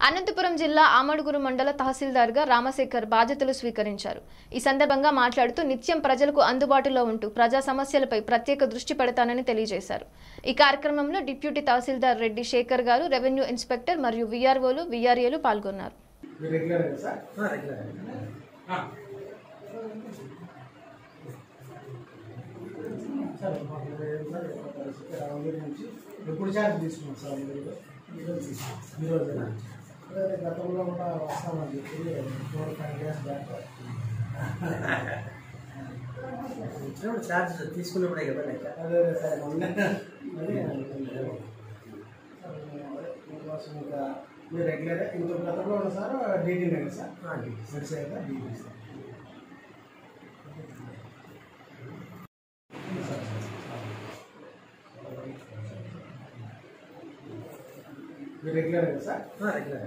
అనంతపురం జిల్లా ఆమడుగురు మండల తహసీల్దార్గా రామశేఖర్ బాధ్యతలు స్వీకరించారు ఈ సందర్భంగా మాట్లాడుతూ నిత్యం ప్రజలకు అందుబాటులో ఉంటూ ప్రజా సమస్యలపై ప్రత్యేక దృష్టి పెడతానని తెలియజేశారు ఈ కార్యక్రమంలో డిప్యూటీ తహసీల్దార్ రెడ్డి శేఖర్ గారు రెవెన్యూ ఇన్స్పెక్టర్ మరియు వీఆర్ఓలు వీఆర్ఏలు పాల్గొన్నారు మీరు రెగ్యులర్ సార్ రెగ్యులర్ సార్ మాకు ఏం సార్ ఒక పరిస్థితి రావడం నుంచి ఎప్పుడు ఛార్జ్ తీసుకున్నాం సార్ మీరు ఈరోజు తీసుకున్నాం ఈరోజు అదే గతంలో కూడా వస్తామని చెప్పి ఫోర్ ఫైవ్ డేస్ బ్యాక్ ఇచ్చినప్పుడు ఛార్జ్ తీసుకున్నప్పుడే కదా లెక్క అదే అదే సార్ మొన్న అదే అనుకున్నాను. సార్, అదే మీకోసం ఇంకా మీరు రెగ్యులర్ ఇంత గతంలో ఉన్న సార్ డీటీ నగర్ సార్ మెడిసి అయితే డీటీ సార్ మీరు రెగ్యులర్ సార్ రెగ్యులర్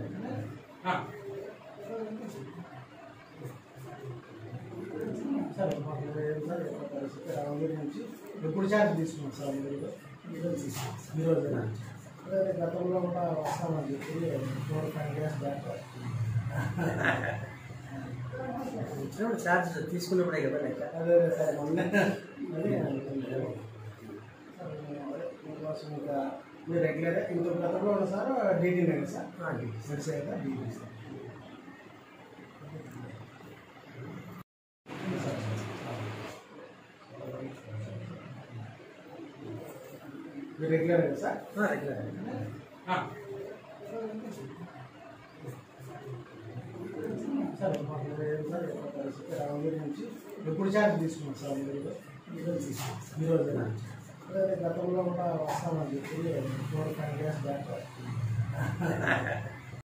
సార్ మాకు ఏం సార్ ఒక పరిస్థితి రావడం నుంచి ఎప్పుడు ఛార్జ్ తీసుకున్నాం సార్ మీరు ఈరోజు తీసుకున్నాం ఈరోజు అదే గతంలో కూడా వస్తామని చెప్పి ఫోర్ ఫైవ్ డేస్ బ్యాక్ ఇచ్చినప్పుడు ఛార్జ్ తీసుకున్నప్పుడే కదా లెక్క అదే అదే సార్ మొన్న అదే అనుకున్నాను. సార్, అదే మీకోసం ఇంకా మీరు రెగ్యులర్ ఇంత గతంలో ఉన్న సార్ డీటీ నగర్ సార్ మెడిసి అయితే డీటీ సార్ మీరు రెగ్యులర్ సార్ రెగ్యులర్ సార్ మాకు ఏం సార్ ఒక పరిస్థితి రావడం నుంచి ఎప్పుడు ఛార్జ్ తీసుకున్నాం సార్ మీరు ఈరోజు తీసుకున్నాం ఈరోజు అదే గతంలో కూడా వస్తామని చెప్పి ఫోర్ ఫైవ్ డేస్ బ్యాక్